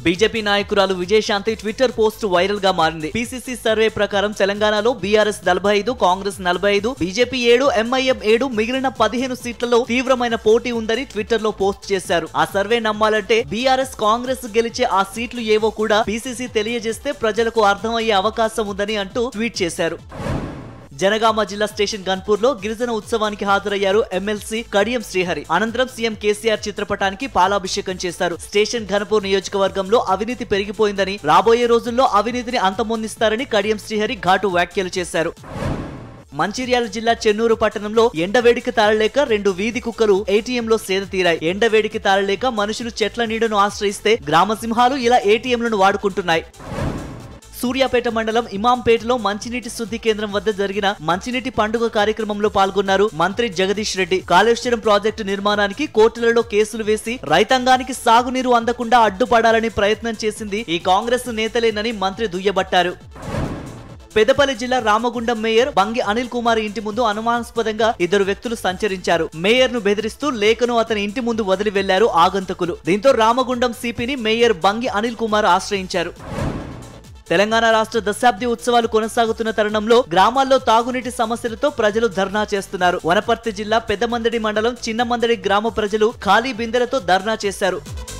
BJP నాయకురాలు Vijayashanti Twitter post viral గా మారింది పీసీసీ సర్వే ప్రకారం తెలంగాణలో బీఆర్ఎస్ నలభై ఐదు కాంగ్రెస్ నలభై ఐదు బీజేపీ ఏడు ఎంఐఎం ఏడు మిగిలిన పదిహేను సీట్లలో తీవ్రమైన పోటీ ఉందని ట్విట్టర్ లో పోస్ట్ చేశారు ఆ సర్వే నమ్మాలంటే బీఆర్ఎస్ కాంగ్రెస్ గెలిచే ఆ సీట్లు ఏవో కూడా పీసీసీ తెలియజేస్తే ప్రజలకు అర్థమయ్యే అవకాశం ఉందని అంటూ ట్వీట్ చేశారు జనగామ జిల్లా స్టేషన్ గన్పూర్ లో గిరిజన ఉత్సవానికి హాజరయ్యారు ఎమ్మెల్సీ కడియం శ్రీహరి అనంతరం సీఎం కేసీఆర్ చిత్రపటానికి పాలాభిషేకం చేశారు స్టేషన్ ఘనపూర్ నియోజకవర్గంలో అవినీతి పెరిగిపోయిందని రాబోయే రోజుల్లో అవినీతిని అంతమొందిస్తారని కడియం శ్రీహరి ఘాటు వ్యాఖ్యలు చేశారు మంచిర్యాల జిల్లా చెన్నూరు పట్టణంలో ఎండవేడికి తాళలేక రెండు వీధి కుక్కలు ఏటీఎంలో సేద తీరాయి ఎండవేడికి తాళలేక మనుషులు చెట్ల నీడను ఆశ్రయిస్తే గ్రామ సింహాలు ఇలా ఏటీఎంలను వాడుకుంటున్నాయి సూర్యాపేట మండలం ఇమాంపేటలో మంచినీటి శుద్ధి కేంద్రం వద్ద జరిగిన మంచినీటి పండుగ కార్యక్రమంలో పాల్గొన్నారు మంత్రి జగదీష్ రెడ్డి కాళేశ్వరం ప్రాజెక్టు నిర్మాణానికి కోర్టులలో కేసులు వేసి రైతాంగానికి సాగునీరు అందకుండా అడ్డుపడాలని ప్రయత్నం చేసింది ఈ కాంగ్రెస్ నేతలేనని మంత్రి దుయ్యబట్టారు పెదపల్లి జిల్లా రామగుండం మేయర్ బంగి అనిల్ కుమార్ ఇంటి ముందు అనుమానాస్పదంగా ఇద్దరు వ్యక్తులు సంచరించారు మేయర్ ను బెదిరిస్తూ లేఖను అతని ఇంటి ముందు వదిలి వెళ్లారు ఆగంతకులు దీంతో రామగుండం సిపిని మేయర్ బంగి అనిల్ కుమార్ ఆశ్రయించారు తెలంగాణ రాష్ట్ర దశాబ్ది ఉత్సవాలు కొనసాగుతున్న తరుణంలో గ్రామాల్లో తాగునీటి సమస్యలతో ప్రజలు ధర్నా చేస్తున్నారు వనపర్తి జిల్లా పెద్దమందడి మండలం చిన్నమందడి గ్రామ ప్రజలు ఖాళీ బిందెలతో ధర్నా చేశారు